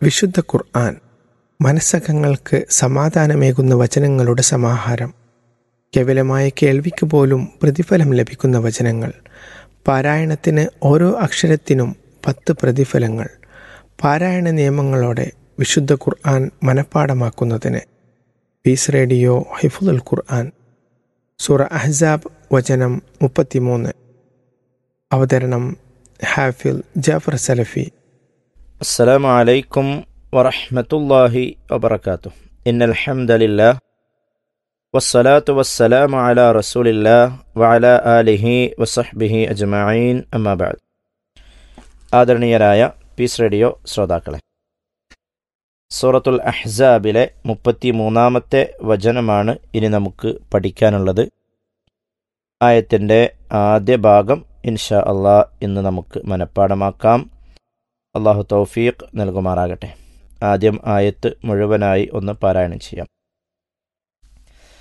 വിശുദ്ധ ഖുർആൻ മനസ്സകങ്ങൾക്ക് സമാധാനമേകുന്ന വചനങ്ങളുടെ സമാഹാരം കേവലമായ കേൾവിക്ക് പോലും പ്രതിഫലം ലഭിക്കുന്ന വചനങ്ങൾ പാരായണത്തിന് ഓരോ അക്ഷരത്തിനും പത്ത് പ്രതിഫലങ്ങൾ പാരായണ നിയമങ്ങളോടെ വിശുദ്ധ ഖുർആൻ മനഃപ്പാടമാക്കുന്നതിന് പീസ് റേഡിയോ ഹിഫുൽ ഖുർആൻ സൂറ അഹ്സാബ് വചനം മുപ്പത്തിമൂന്ന് അവതരണം ഹാഫിൽ ജാഫർ സലഫി السلام عليكم ورحمة الله وبركاته إن الحمد لله والصلاة والسلام على رسول الله وعلى آله وصحبه أجمعين أما بعد ആദരണീയരായ പീസ് റേഡിയോ ശ്രോതാക്കളെ സൂറത്തുൽ അഹ്സാബിലെ മുപ്പത്തി മൂന്നാമത്തെ വചനമാണ് ഇനി നമുക്ക് പഠിക്കാനുള്ളത് ആയത്തിൻ്റെ ആദ്യ ഭാഗം ഇൻഷാ അള്ളാ ഇന്ന് നമുക്ക് മനഃപ്പാടമാക്കാം അള്ളാഹു തൗഫീഖ് നൽകുമാറാകട്ടെ ആദ്യം ആയത്ത് മുഴുവനായി ഒന്ന് പാരായണം ചെയ്യാം